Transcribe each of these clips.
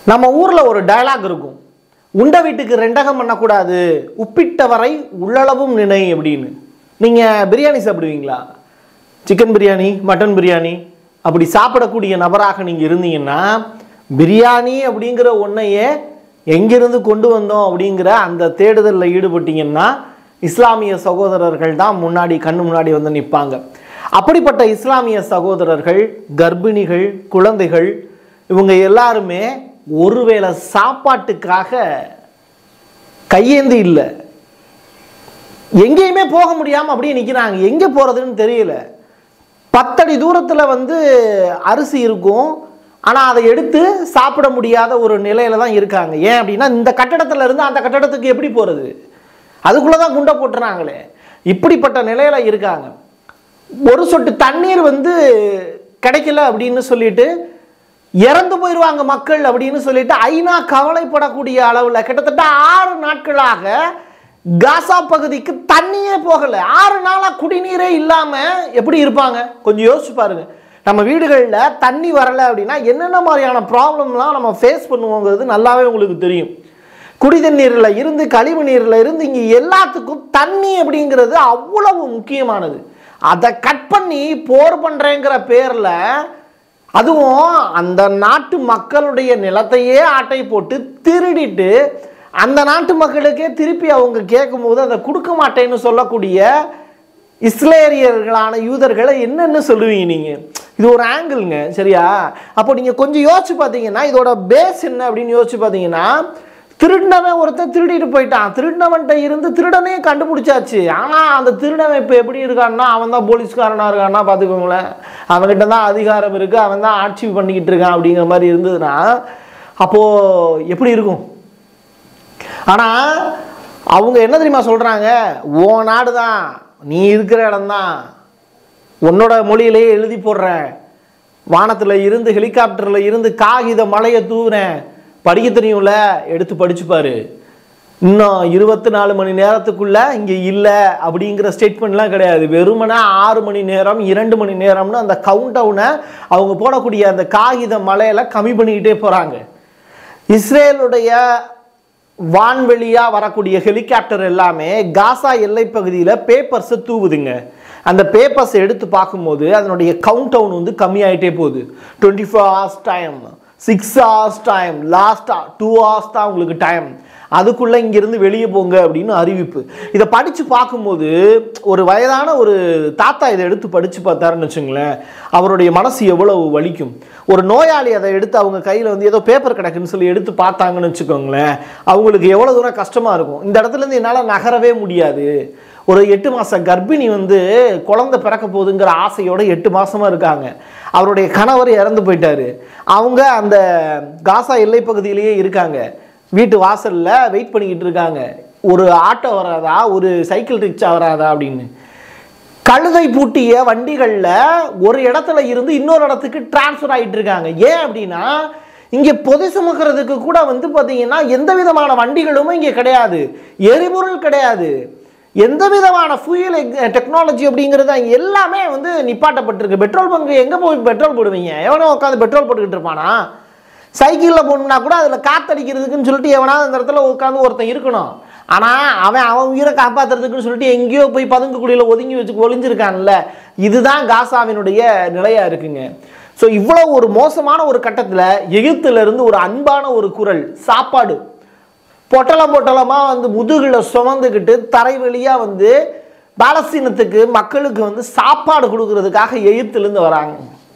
நம்ம ஊரில் ஒரு டயலாக் இருக்கும் உண்ட வீட்டுக்கு ரெண்டகம் பண்ணக்கூடாது உப்பிட்டவரை உள்ளளவும் நினை அப்படின்னு நீங்கள் பிரியாணி சாப்பிடுவீங்களா சிக்கன் பிரியாணி மட்டன் பிரியாணி அப்படி சாப்பிடக்கூடிய நபராக நீங்கள் இருந்தீங்கன்னா பிரியாணி அப்படிங்கிற ஒன்றையே எங்கிருந்து கொண்டு வந்தோம் அப்படிங்கிற அந்த தேடுதலில் ஈடுபட்டீங்கன்னா இஸ்லாமிய சகோதரர்கள் தான் முன்னாடி கண்ணு முன்னாடி வந்து நிற்பாங்க அப்படிப்பட்ட இஸ்லாமிய சகோதரர்கள் கர்ப்பிணிகள் குழந்தைகள் இவங்க எல்லாருமே ஒருவேளை சாப்பாட்டுக்காக கையேந்தி இல்லை எங்கேயுமே போக முடியாமல் அப்படியே நிற்கிறாங்க எங்கே போகிறதுன்னு தெரியல பத்தடி தூரத்தில் வந்து அரிசி இருக்கும் ஆனால் அதை எடுத்து சாப்பிட முடியாத ஒரு நிலையில தான் இருக்காங்க ஏன் அப்படின்னா இந்த கட்டடத்துல இருந்து அந்த கட்டடத்துக்கு எப்படி போகிறது அதுக்குள்ளே தான் குண்டை போட்டுறாங்களே இப்படிப்பட்ட நிலையில இருக்காங்க ஒரு சொட்டு தண்ணீர் வந்து கிடைக்கல அப்படின்னு சொல்லிட்டு இறந்து போயிடுவாங்க மக்கள் அப்படின்னு சொல்லிட்டு ஐநா கவலைப்படக்கூடிய அளவில் கிட்டத்தட்ட ஆறு நாட்களாக காசா பகுதிக்கு தண்ணியே போகலை ஆறு நாளாக குடிநீரே இல்லாமல் எப்படி இருப்பாங்க கொஞ்சம் யோசிச்சு பாருங்க நம்ம வீடுகளில் தண்ணி வரலை அப்படின்னா என்னென்ன மாதிரியான ப்ராப்ளம்லாம் நம்ம ஃபேஸ் பண்ணுவோங்கிறது நல்லாவே உங்களுக்கு தெரியும் குடி தண்ணீரில் இருந்து கழிவு நீரில் இருந்து இங்கே எல்லாத்துக்கும் தண்ணி அப்படிங்கிறது அவ்வளவு முக்கியமானது அதை கட் பண்ணி போர் பண்ணுறேங்கிற பேரில் அதுவும் அந்த நாட்டு மக்களுடைய நிலத்தையே ஆட்டை போட்டு திருடிட்டு அந்த நாட்டு மக்களுக்கே திருப்பி அவங்க கேட்கும்போது அதை கொடுக்க மாட்டேன்னு சொல்லக்கூடிய இஸ்லேரியர்களான யூதர்களை என்னென்னு சொல்லுவீங்க நீங்கள் இது ஒரு ஆங்கிள்ங்க சரியா அப்போ நீங்கள் கொஞ்சம் யோசிச்சு பார்த்தீங்கன்னா இதோட பேஸ் என்ன அப்படின்னு யோசிச்சு பார்த்தீங்கன்னா திருடினவன் ஒருத்தன் திருடிட்டு போயிட்டான் திருடினவன்கிட்ட இருந்து திருடனே கண்டுபிடிச்சாச்சு ஆனால் அந்த திருடவன் இப்போ எப்படி இருக்கான்னா அவன் தான் போலீஸ்காரனாக இருக்கான்னா பார்த்துக்கோங்களேன் அவன்கிட்ட தான் அதிகாரம் இருக்குது அவன் தான் ஆட்சி பண்ணிக்கிட்டு இருக்கான் அப்படிங்கிற மாதிரி இருந்ததுன்னா அப்போது எப்படி இருக்கும் ஆனால் அவங்க என்ன தெரியுமா சொல்கிறாங்க ஓ நாடு தான் நீ இருக்கிற இடம்தான் உன்னோட மொழியிலேயே எழுதி போடுறேன் வானத்தில் இருந்து ஹெலிகாப்டரில் இருந்து காகித மலையை தூவுறேன் படிக்க தெரியும்ல எடுத்து படிச்சு பாரு இன்னும் இருபத்தி நாலு மணி நேரத்துக்குள்ள இங்கே இல்லை அப்படிங்கிற ஸ்டேட்மெண்ட்லாம் கிடையாது வெறுமனே ஆறு மணி நேரம் இரண்டு மணி நேரம்னு அந்த கவுண்ட் டவுனை அவங்க போடக்கூடிய அந்த காகித மலையில கம்மி பண்ணிக்கிட்டே போகிறாங்க இஸ்ரேலுடைய வான்வெளியா வரக்கூடிய ஹெலிகாப்டர் எல்லாமே காசா எல்லை பகுதியில் பேப்பர்ஸை தூவுதுங்க அந்த பேப்பர்ஸ் எடுத்து பார்க்கும்போது அதனுடைய கவுண்ட் டவுன் வந்து கம்மியாயிட்டே போகுது twenty four hours time six hours time லாஸ்ட்டாக டூ ஹவர்ஸ் தான் உங்களுக்கு டைம் அதுக்குள்ளே இங்கேருந்து வெளியே போங்க அப்படின்னு அறிவிப்பு இதை படித்து பார்க்கும்போது ஒரு வயதான ஒரு தாத்தா இதை எடுத்து படித்து பார்த்தாருன்னு வச்சுங்களேன் அவருடைய மனசு எவ்வளவு வலிக்கும் ஒரு நோயாளி அதை எடுத்து அவங்க கையில் வந்து ஏதோ பேப்பர் கிடக்குன்னு சொல்லி எடுத்து பார்த்தாங்கன்னு வச்சுக்கோங்களேன் அவங்களுக்கு எவ்வளோ தூரம் கஷ்டமாக இருக்கும் இந்த இடத்துலேருந்து என்னால் நகரவே முடியாது ஒரு எட்டு மாத கர்ப்பிணி வந்து குழந்தை பிறக்க போகுதுங்கிற ஆசையோட எட்டு மாசமா இருக்காங்க அவருடைய கணவர் இறந்து போயிட்டாரு அவங்க அந்த காசா எல்லை பகுதியிலேயே இருக்காங்க வீட்டு வாசல்ல வெயிட் பண்ணிக்கிட்டு இருக்காங்க ஒரு ஆட்டோ வராதா ஒரு சைக்கிள் ரிக்ஷா வராதா அப்படின்னு கழுதை பூட்டிய வண்டிகளில் ஒரு இடத்துல இருந்து இன்னொரு இடத்துக்கு டிரான்ஸ்ஃபர் ஆகிட்டு இருக்காங்க ஏன் அப்படின்னா இங்கே பொதி சுமக்கிறதுக்கு கூட வந்து பார்த்தீங்கன்னா எந்த விதமான வண்டிகளுமே இங்கே கிடையாது எரிபொருள் கிடையாது எந்த விதமான ஃபியூயல் டெக்னாலஜி அப்படிங்கிறது அங்க எல்லாமே வந்து நிப்பாட்டப்பட்டிருக்கு பெட்ரோல் பங்கு எங்கே போய் பெட்ரோல் போடுவீங்க எவனோ உட்காந்து பெட்ரோல் போட்டுக்கிட்டு இருப்பானா சைக்கிளில் போகணும்னா கூட அதில் காத்தடிக்கிறதுக்குன்னு சொல்லிட்டு எவனாவது அந்த இடத்துல உட்காந்து ஒருத்தன் இருக்கணும் ஆனால் அவன் அவன் உயிரை காப்பாற்றுறதுக்குன்னு சொல்லிட்டு எங்கேயோ போய் பதுங்கு குடியில் ஒதுங்கி வச்சு ஒளிஞ்சிருக்கான்ல இதுதான் காசாவினுடைய நிலையாக இருக்குங்க ஸோ இவ்வளோ ஒரு மோசமான ஒரு கட்டத்தில் எகிப்துல இருந்து ஒரு அன்பான ஒரு குரல் சாப்பாடு பொட்டலம் பொட்டலமாக வந்து முதுகில் சுமந்துக்கிட்டு தரை வழியா வந்து பாலஸ்தீனத்துக்கு மக்களுக்கு வந்து சாப்பாடு கொடுக்கறதுக்காக எகிப்துலேருந்து வராங்க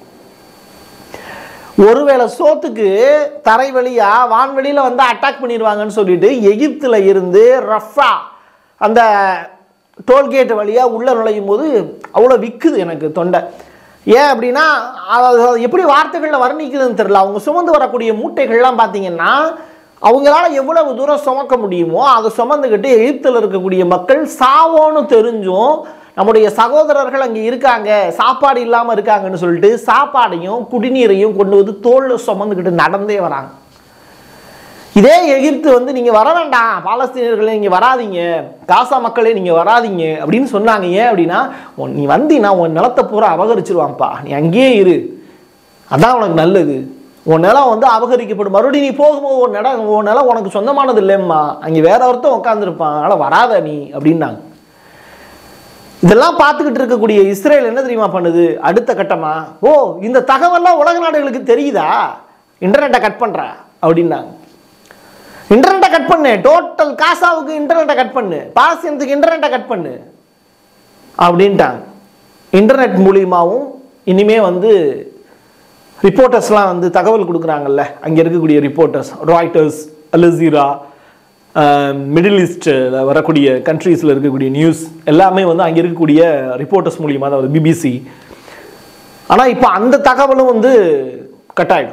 ஒருவேளை சோத்துக்கு தரை வழியா வான்வெளியில் வந்து அட்டாக் பண்ணிடுவாங்கன்னு சொல்லிட்டு எகிப்துல இருந்து ரஃபா அந்த டோல்கேட் வழியாக உள்ள நுழையும் போது அவ்வளோ விற்குது எனக்கு தொண்டை ஏன் அப்படின்னா அது எப்படி வார்த்தைகளில் வர்ணிக்குதுன்னு தெரியல அவங்க சுமந்து வரக்கூடிய மூட்டைகள்லாம் பார்த்தீங்கன்னா அவங்களால எவ்வளவு தூரம் சுமக்க முடியுமோ அதை சுமந்துக்கிட்டு எகிப்தில் இருக்கக்கூடிய மக்கள் சாவோன்னு தெரிஞ்சும் நம்முடைய சகோதரர்கள் அங்கே இருக்காங்க சாப்பாடு இல்லாமல் இருக்காங்கன்னு சொல்லிட்டு சாப்பாடையும் குடிநீரையும் கொண்டு வந்து தோளில் சுமந்துக்கிட்டு நடந்தே வராங்க இதே எகிப்து வந்து நீங்கள் வர வேண்டாம் பாலஸ்தீனியர்களே நீங்கள் வராதீங்க காசா மக்களே நீங்கள் வராதீங்க அப்படின்னு சொன்னாங்க ஏன் அப்படின்னா உன் நீ வந்தீங்கன்னா உன் நிலத்தை பூரா அபகரிச்சிருவான்ப்பா நீ அங்கேயே இரு அதான் உனக்கு நல்லது உன் நிலம் வந்து அபகரிக்கப்படும் மறுபடியும் நீ போகும்போது உன் நிலம் உன் நிலம் உனக்கு சொந்தமானது இல்லைம்மா அங்கே வேற ஒருத்தன் உட்காந்துருப்பான் அதனால் வராத நீ அப்படின்னாங்க இதெல்லாம் பார்த்துக்கிட்டு இருக்கக்கூடிய இஸ்ரேல் என்ன தெரியுமா பண்ணுது அடுத்த கட்டமா ஓ இந்த தகவல்லாம் உலக நாடுகளுக்கு தெரியுதா இன்டர்நெட்டை கட் பண்ற அப்படின்னாங்க இன்டர்நெட்டை கட் பண்ணு டோட்டல் காசாவுக்கு இன்டர்நெட்டை கட் பண்ணு பாலஸ்தீனத்துக்கு இன்டர்நெட்டை கட் பண்ணு அப்படின்ட்டாங்க இன்டர்நெட் மூலியமாகவும் இனிமே வந்து ரிப்போர்ட்டர்ஸ்லாம் வந்து தகவல் கொடுக்குறாங்கல்ல அங்கே இருக்கக்கூடிய ரிப்போர்ட்டர்ஸ் ராய்டர்ஸ் அலசீரா மிடில் ஈஸ்டில் வரக்கூடிய கண்ட்ரீஸில் இருக்கக்கூடிய நியூஸ் எல்லாமே வந்து அங்கே இருக்கக்கூடிய ரிப்போர்ட்டர்ஸ் மூலியமாக அதாவது பிபிசி ஆனால் இப்போ அந்த தகவலும் வந்து கட் ஆகிடும்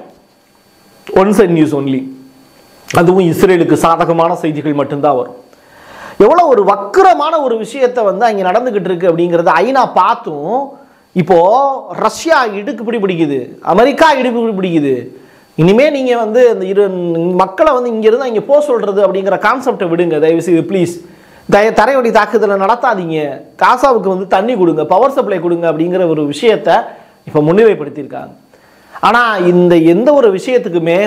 ஒன் சைட் நியூஸ் ஒன்லி அதுவும் இஸ்ரேலுக்கு சாதகமான செய்திகள் மட்டும்தான் வரும் எவ்வளோ ஒரு வக்கரமான ஒரு விஷயத்தை வந்து அங்கே நடந்துக்கிட்டு இருக்கு அப்படிங்கிறத ஐநா பார்த்தும் இப்போ ரஷ்யா இடுக்கு பிடி பிடிக்குது அமெரிக்கா இடுக்கு பிடி பிடிக்குது இனிமே நீங்க வந்து இந்த இரு மக்களை வந்து இங்க இருந்து அங்கே போக சொல்றது அப்படிங்கிற கான்செப்டை விடுங்க தயவு செய்து ப்ளீஸ் தய தரைவழி தாக்குதலை நடத்தாதீங்க காசாவுக்கு வந்து தண்ணி கொடுங்க பவர் சப்ளை கொடுங்க அப்படிங்கிற ஒரு விஷயத்த இப்போ முன்னிலைப்படுத்தியிருக்காங்க ஆனால் இந்த எந்த ஒரு விஷயத்துக்குமே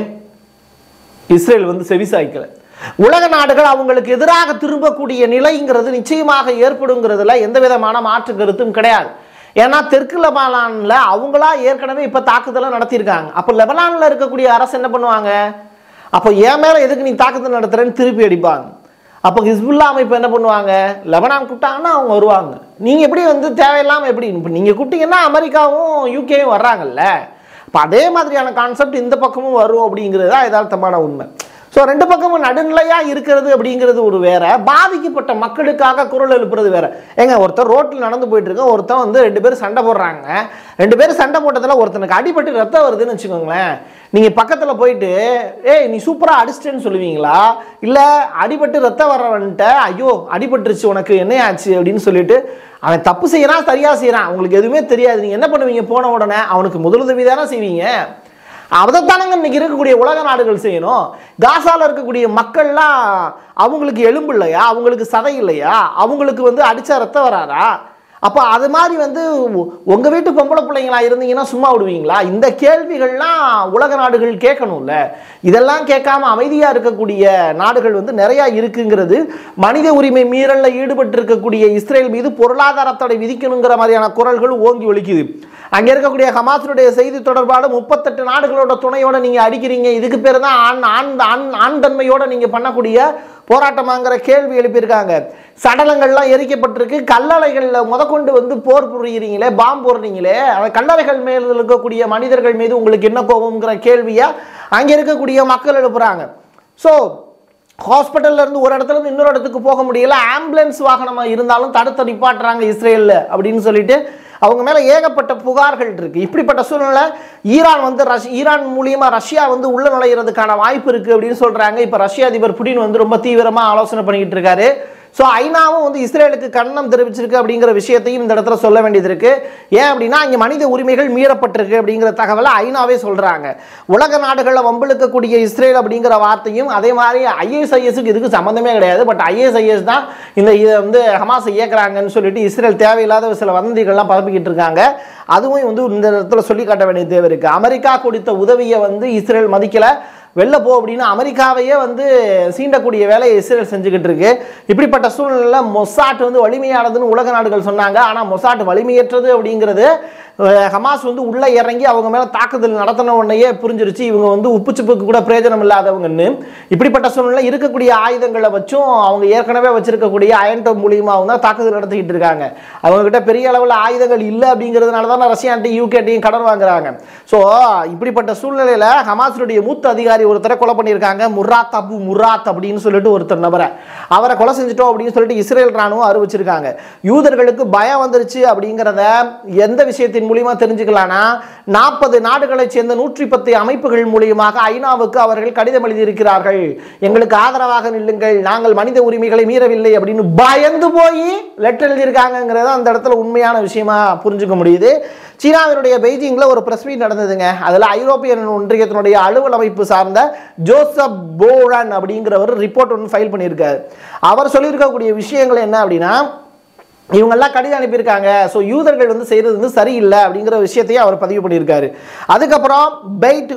இஸ்ரேல் வந்து செவிசாய்க்கல உலக நாடுகள் அவங்களுக்கு எதிராக திரும்பக்கூடிய நிலைங்கிறது நிச்சயமாக ஏற்படுங்கிறதுல எந்த விதமான மாற்று கருத்தும் கிடையாது ஏன்னா தெற்கு லெபனான்ல அவங்களா ஏற்கனவே இப்போ தாக்குதலை நடத்தியிருக்காங்க அப்போ லெபனான்ல இருக்கக்கூடிய அரசு என்ன பண்ணுவாங்க அப்போ என் மேலே எதுக்கு நீ தாக்குதல் நடத்துறேன்னு திருப்பி அடிப்பாங்க அப்போ ஹிஸ்புல்லா அமைப்பு என்ன பண்ணுவாங்க லெபனான் கூப்பிட்டாங்கன்னா அவங்க வருவாங்க நீங்கள் எப்படி வந்து தேவையில்லாமல் எப்படி இப்போ நீங்கள் கூப்பிட்டீங்கன்னா அமெரிக்காவும் யூகேயும் வர்றாங்கல்ல இப்போ அதே மாதிரியான கான்செப்ட் இந்த பக்கமும் வரும் அப்படிங்கிறது தான் யதார்த்தமான உண்மை ஸோ ரெண்டு பக்கமும் நடுநிலையாக இருக்கிறது அப்படிங்கிறது ஒரு வேற பாதிக்கப்பட்ட மக்களுக்காக குரல் எழுப்புறது வேற ஏங்க ஒருத்தர் ரோட்டில் நடந்து போயிட்டு இருக்க ஒருத்தன் வந்து ரெண்டு பேரும் சண்டை போடுறாங்க ரெண்டு பேரும் சண்டை போட்டதில் ஒருத்தனுக்கு அடிபட்டு ரத்தம் வருதுன்னு வச்சுக்கோங்களேன் நீங்கள் பக்கத்தில் போயிட்டு ஏய் நீ சூப்பராக அடிச்சிட்டேன்னு சொல்லுவீங்களா இல்லை அடிபட்டு ரத்தம் வர்றவன்ட்ட ஐயோ அடிபட்டுருச்சு உனக்கு என்ன ஆச்சு அப்படின்னு சொல்லிட்டு அவன் தப்பு செய்யறான் சரியா செய்யறான் உங்களுக்கு எதுவுமே தெரியாது நீங்க என்ன பண்ணுவீங்க போன உடனே அவனுக்கு முதலுதவி தானே செய்வீங்க அதைத்தானங்க இன்னைக்கு இருக்கக்கூடிய உலக நாடுகள் செய்யணும் காசால இருக்கக்கூடிய மக்கள்லாம் அவங்களுக்கு எலும்பு இல்லையா அவங்களுக்கு சதை இல்லையா அவங்களுக்கு வந்து அடிச்சா ரத்தம் வராதா அப்போ அது மாதிரி வந்து உ- உங்க வீட்டு பொம்பளை பிள்ளைங்களா இருந்தீங்கன்னா சும்மா விடுவீங்களா இந்த கேள்விகள்லாம் உலக நாடுகள் கேட்கணும்ல இதெல்லாம் கேட்காம அமைதியா இருக்கக்கூடிய நாடுகள் வந்து நிறைய இருக்குங்கிறது மனித உரிமை மீறல்ல ஈடுபட்டு இருக்கக்கூடிய இஸ்ரேல் மீது பொருளாதார தடை விதிக்கணுங்கிற மாதிரியான குரல்கள் ஓங்கி ஒலிக்குது அங்க இருக்கக்கூடிய ஹமாஸினுடைய செய்தி தொடர்பாளர் முப்பத்தெட்டு நாடுகளோட துணையோட நீங்க அடிக்கிறீங்க இதுக்கு பேர் தான் ஆண் ஆண் ஆண் ஆண் தன்மையோட நீங்க பண்ணக்கூடிய போராட்டமாங்கிற கேள்வி எழுப்பியிருக்காங்க சடலங்கள்லாம் எரிக்கப்பட்டிருக்கு கல்லறைகளில் முதற்கொண்டு வந்து போர் புரியுறீங்களே பாம்பு போடுறீங்களே அந்த கல்லறைகள் மேல் இருக்கக்கூடிய மனிதர்கள் மீது உங்களுக்கு என்ன கோபம்ங்கிற கேள்வியை அங்கே இருக்கக்கூடிய மக்கள் எழுப்புறாங்க ஸோ ஹாஸ்பிட்டல்ல இருந்து ஒரு இடத்துல இருந்து இன்னொரு இடத்துக்கு போக முடியல ஆம்புலன்ஸ் வாகனமா இருந்தாலும் தடுத்து நிப்பாட்டுறாங்க இஸ்ரேல்ல அப்படின்னு சொல்லிட்டு அவங்க மேல ஏகப்பட்ட புகார்கள் இருக்கு இப்படிப்பட்ட சூழ்நிலை ஈரான் வந்து ரஷ் ஈரான் மூலியமா ரஷ்யா வந்து உள்ள நுழையிறதுக்கான வாய்ப்பு இருக்கு அப்படின்னு சொல்றாங்க இப்ப ரஷ்ய அதிபர் புடின் வந்து ரொம்ப தீவிரமா ஆலோசனை பண்ணிக்கிட்டு இருக்காரு ஸோ ஐநாவும் வந்து இஸ்ரேலுக்கு கண்டனம் தெரிவிச்சிருக்கு அப்படிங்கிற விஷயத்தையும் இந்த இடத்துல சொல்ல வேண்டியது இருக்கு ஏன் அப்படின்னா இங்கே மனித உரிமைகள் மீறப்பட்டிருக்கு அப்படிங்கிற தகவலை ஐநாவே சொல்றாங்க உலக நாடுகளில் வம்பிழுக்கக்கூடிய இஸ்ரேல் அப்படிங்கிற வார்த்தையும் அதே மாதிரி ஐஎஸ்ஐஎஸ்க்கு இதுக்கு சம்மந்தமே கிடையாது பட் ஐஎஸ்ஐஎஸ் தான் இந்த இதை வந்து ஹமாஸை இயக்குறாங்கன்னு சொல்லிட்டு இஸ்ரேல் தேவையில்லாத சில வதந்திகள்லாம் பரப்பிக்கிட்டு இருக்காங்க அதுவும் வந்து இந்த இடத்துல சொல்லி காட்ட வேண்டிய தேவை இருக்கு அமெரிக்கா கொடுத்த உதவியை வந்து இஸ்ரேல் மதிக்கல வெளில போ அப்படின்னு அமெரிக்காவையே வந்து சீண்டக்கூடிய வேலையை இஸ்ரேல் செஞ்சுக்கிட்டு இருக்கு இப்படிப்பட்ட சூழ்நிலையில் மொசாட் வந்து வலிமையானதுன்னு உலக நாடுகள் சொன்னாங்க ஆனால் மொசாட் வலிமையற்றது அப்படிங்கிறது அஹ், ஹமாஸ் வந்து உள்ளே இறங்கி அவங்க மேலே தாக்குதல் நடத்தின உடனேயே புரிஞ்சிருச்சு இவங்க வந்து உப்பு சுப்புக்கு கூட பிரயோஜனம் இல்லாதவங்கன்னு இப்படிப்பட்ட சூழ்நிலை இருக்கக்கூடிய ஆயுதங்களை வச்சும் அவங்க ஏற்கனவே வச்சிருக்கக்கூடிய அயன்டோம் மூலியமாகவும் தான் தாக்குதல் நடத்திக்கிட்டு இருக்காங்க அவங்க கிட்ட பெரிய அளவில் ஆயுதங்கள் இல்லை அப்படிங்கிறதுனால தான் ரஷ்யான்ட்டையும் யூகேட்டையும் கடன் வாங்குறாங்க ஸோ இப்படிப்பட்ட சூழ்நிலையில் ஹமாஸுடைய மூத்த அதிகாரி ஒருத்தரை கொலை பண்ணியிருக்காங்க முர்ராத் அபு முர்ராத் அப்படின்னு சொல்லிட்டு ஒருத்தர் நபரை அவரை கொலை செஞ்சுட்டோம் அப்படின்னு சொல்லிட்டு இஸ்ரேல் ராணுவம் அறிவிச்சிருக்காங்க யூதர்களுக்கு பயம் வந்துருச்சு அப்படிங்கிறத எந்த விஷயத்தின் மூலியமா தெரிஞ்சுக்கலாம்னா நாற்பது நாடுகளைச் சேர்ந்த நூற்றி பத்து அமைப்புகள் மூலியமாக ஐநாவுக்கு அவர்கள் கடிதம் எழுதியிருக்கிறார்கள் எங்களுக்கு ஆதரவாக நில்லுங்கள் நாங்கள் மனித உரிமைகளை மீறவில்லை அப்படின்னு பயந்து போய் லெட்டர் எழுதியிருக்காங்கங்கிறது அந்த இடத்துல உண்மையான விஷயமா புரிஞ்சுக்க முடியுது சீனாவினுடைய பெய்ஜிங்கில் ஒரு பிரஸ் மீட் நடந்ததுங்க அதில் ஐரோப்பிய ஒன்றியத்தினுடைய அலுவல் அமைப்பு சார்ந்த ஜோசப் போரன் அப்படிங்கிறவர் ரிப்போர்ட் ஒன்று ஃபைல் பண்ணியிருக்காரு அவர் சொல்லியிருக்கக்கூடிய விஷயங்கள் என்ன அப்படின்னா இவங்கெல்லாம் கடிதம் அனுப்பியிருக்காங்க ஸோ யூதர்கள் வந்து செய்கிறது வந்து சரியில்லை அப்படிங்கிற விஷயத்தையும் அவர் பதிவு பண்ணியிருக்காரு அதுக்கப்புறம் பெய்ட்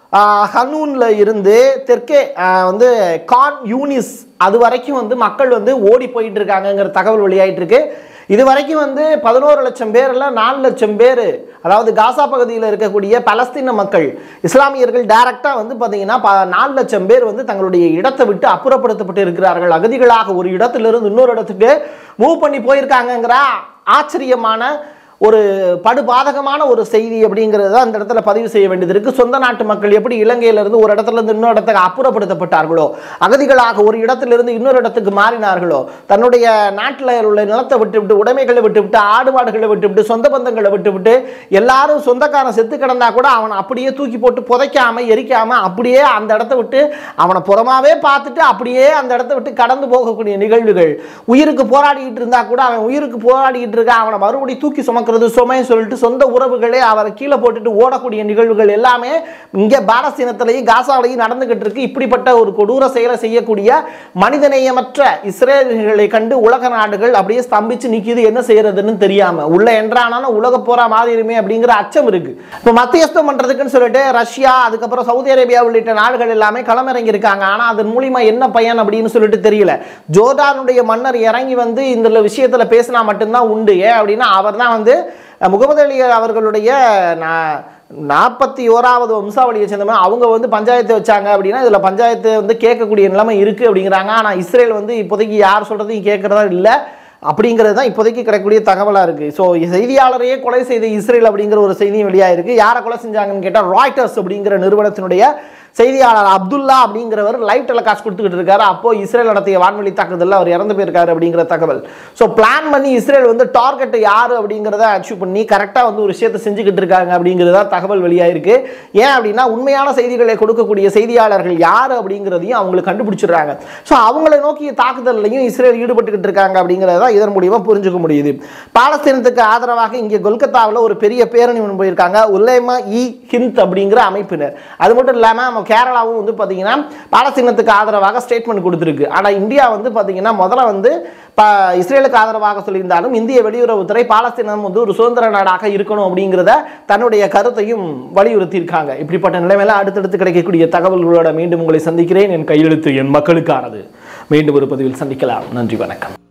ஹனூன்ல இருந்து தெற்கே ஆஹ், வந்து கான் யூனிஸ் அது வரைக்கும் வந்து மக்கள் வந்து ஓடி போயிட்டு இருக்காங்கங்கிற தகவல் வெளியாயிட்டு இருக்கு இது வரைக்கும் வந்து பதினோரு லட்சம் பேர்ல நாலு லட்சம் பேர் அதாவது காசா பகுதியில் இருக்கக்கூடிய பலஸ்தீன மக்கள் இஸ்லாமியர்கள் டைரக்டா வந்து பார்த்தீங்கன்னா ப- நாலு லட்சம் பேர் வந்து தங்களுடைய இடத்தை விட்டு அப்புறப்படுத்தப்பட்டு இருக்கிறார்கள் அகதிகளாக ஒரு இடத்திலிருந்து இன்னொரு இடத்துக்கு மூவ் பண்ணி போயிருக்காங்கங்கிற ஆச்சரியமான ஒரு படுபாதகமான ஒரு செய்தி அப்படிங்கிறது அந்த இடத்துல பதிவு செய்ய வேண்டியது இருக்கு சொந்த நாட்டு மக்கள் எப்படி இலங்கையிலிருந்து ஒரு இடத்துல இருந்து இன்னொரு இடத்துக்கு அப்புறப்படுத்தப்பட்டார்களோ அகதிகளாக ஒரு இடத்திலிருந்து இன்னொரு இடத்துக்கு மாறினார்களோ தன்னுடைய நாட்டில் உள்ள நிலத்தை விட்டுவிட்டு உடைமைகளை விட்டுவிட்டு ஆடு மாடுகளை விட்டுவிட்டு சொந்த பந்தங்களை விட்டுவிட்டு எல்லாரும் சொந்தக்காரன் செத்து கிடந்தா கூட அவனை அப்படியே தூக்கி போட்டு புதைக்காம எரிக்காம அப்படியே அந்த இடத்த விட்டு அவனை புறமாவே பார்த்துட்டு அப்படியே அந்த இடத்த விட்டு கடந்து போகக்கூடிய நிகழ்வுகள் உயிருக்கு போராடிக்கிட்டு இருந்தா கூட அவன் உயிருக்கு போராடிக்கிட்டு இருக்க அவனை மறுபடி தூக்கி சுமக்கிறது சுமைன்னு சொல்லிட்டு சொந்த உறவுகளே அவரை கீழே போட்டுட்டு ஓடக்கூடிய நிகழ்வுகள் எல்லாமே இங்கே பாலஸ்தீனத்திலையும் காசாலையும் நடந்துகிட்டு இருக்கு இப்படிப்பட்ட ஒரு கொடூர செயலை செய்யக்கூடிய மனிதநேயமற்ற இஸ்ரேல்களை கண்டு உலக நாடுகள் அப்படியே ஸ்தம்பிச்சு நிக்குது என்ன செய்யறதுன்னு தெரியாம உள்ள என்றானாலும் உலக போரா மாறிடுமே அப்படிங்கிற அச்சம் இருக்கு இப்போ மத்தியஸ்தம் பண்றதுக்குன்னு சொல்லிட்டு ரஷ்யா அதுக்கப்புறம் சவுதி அரேபியா உள்ளிட்ட நாடுகள் எல்லாமே களமிறங்கி இருக்காங்க ஆனா அதன் மூலியமா என்ன பயன் அப்படின்னு சொல்லிட்டு தெரியல ஜோர்டானுடைய மன்னர் இறங்கி வந்து இந்த விஷயத்துல பேசினா மட்டும்தான் உண்டு ஏன் அப்படின்னா அவர் தான் வந்து அஹ், முகமது அலி அவர்களுடைய நா- நாற்பத்தி ஓராவது வம்சாவளியை சேர்ந்தவங்க அவங்க வந்து பஞ்சாயத்து வச்சாங்க அப்படின்னா இதில் பஞ்சாயத்து வந்து கேட்கக்கூடிய நிலைமை இருக்குது அப்படிங்கிறாங்க ஆனால் இஸ்ரேல் வந்து இப்போதைக்கு யார் சொல்கிறதையும் கேட்குறதா இல்லை அப்படிங்கிறது தான் இப்போதைக்கு கிடைக்கக்கூடிய தகவலாக இருக்குது ஸோ செய்தியாளரையே கொலை செய்த இஸ்ரேல் அப்படிங்கிற ஒரு செய்தியும் வெளியாயிருக்கு யாரை கொலை செஞ்சாங்கன்னு கேட்டால் ராய்டர்ஸ் அப்படிங்கிற நிறுவனத்தினுடைய செய்தியாளர் அப்துல்லா அப்படிங்கிறவர் லைவ் டெலிகாஸ்ட் கொடுத்துக்கிட்டு இருக்காரு அப்போ இஸ்ரேல் நடத்திய வான்வெளி தாக்குதலில் அவர் இறந்து போயிருக்காரு அப்படிங்கிற தகவல் ஸோ பிளான் பண்ணி இஸ்ரேல் வந்து டார்கெட் யார் அப்படிங்கிறத அச்சீவ் பண்ணி கரெக்டாக வந்து ஒரு விஷயத்தை செஞ்சுக்கிட்டு இருக்காங்க அப்படிங்கிறதா தகவல் வெளியாயிருக்கு ஏன் அப்படின்னா உண்மையான செய்திகளை கொடுக்கக்கூடிய செய்தியாளர்கள் யார் அப்படிங்கிறதையும் அவங்களுக்கு கண்டுபிடிச்சிடுறாங்க ஸோ அவங்களை நோக்கிய தாக்குதல்லையும் இஸ்ரேல் ஈடுபட்டுக்கிட்டு இருக்காங்க அப்படிங்கிறத இதன் மூலியமா புரிஞ்சுக்க முடியுது பாலஸ்தீனத்துக்கு ஆதரவாக இங்கே கொல்கத்தாவில் ஒரு பெரிய பேரணி ஒன்று போயிருக்காங்க உல்லேமா இ ஹிந்த் அப்படிங்கிற அமைப்பினர் அது மட்டும் இல்லாமல் நம்ம கேரளாவும் வந்து பார்த்தீங்கன்னா பாலஸ்தீனத்துக்கு ஆதரவாக ஸ்டேட்மெண்ட் கொடுத்துருக்கு ஆனால் இந்தியா வந்து பார்த்தீங்கன்னா முதல்ல வந்து ப இஸ்ரேலுக்கு ஆதரவாக சொல்லியிருந்தாலும் இந்திய வெளியுறவுத்துறை பாலஸ்தீனம் வந்து ஒரு சுதந்திர நாடாக இருக்கணும் அப்படிங்கிறத தன்னுடைய கருத்தையும் வலியுறுத்தியிருக்காங்க இப்படிப்பட்ட நிலைமையில அடுத்தடுத்து கிடைக்கக்கூடிய தகவல்களோட மீண்டும் உங்களை சந்திக்கிறேன் என் கையெழுத்து என் மக்களுக்கானது மீண்டும் ஒரு பதிவில் சந்திக்கலாம் நன்றி வணக்கம்